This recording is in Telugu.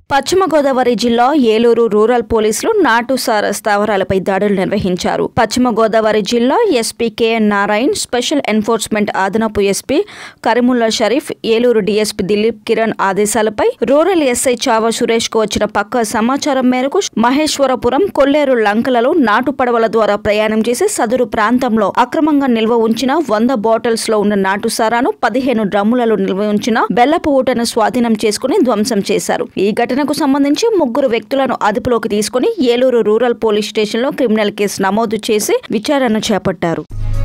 పశ్చిమ గోదావరి జిల్లా ఏలూరు రూరల్ పోలీసులు నాటుసార స్థావరాలపై దాడులు నిర్వహించారు పశ్చిమ గోదావరి జిల్లా SP KN Narayan special enforcement అదనపు ఎస్పీ కరీముల్లా షరీఫ్ ఏలూరు డీఎస్పీ దిలీప్ కిరణ్ ఆదేశాలపై రూరల్ ఎస్ఐ చావ సురేష్ కు వచ్చిన పక్క సమాచారం మేరకు మహేశ్వరపురం కొల్లేరు లంకలలో నాటు పడవల ద్వారా ప్రయాణం చేసి సదరు ప్రాంతంలో అక్రమంగా నిల్వ ఉంచిన వంద బాటిల్స్ లో ఉన్న నాటుసారాను పదిహేను డ్రమ్ములలో నిల్వ ఉంచిన బెల్లపు ఊటను స్వాధీనం చేసుకుని ధ్వంసం చేశారు ఈ ఘటనకు సంబంధించి ముగ్గురు వ్యక్తులను అదుపులోకి తీసుకుని ఏలూరు రూరల్ పోలీస్ స్టేషన్లో క్రిమినల్ కేసు నమోదు చేసి విచారణ చేపట్టారు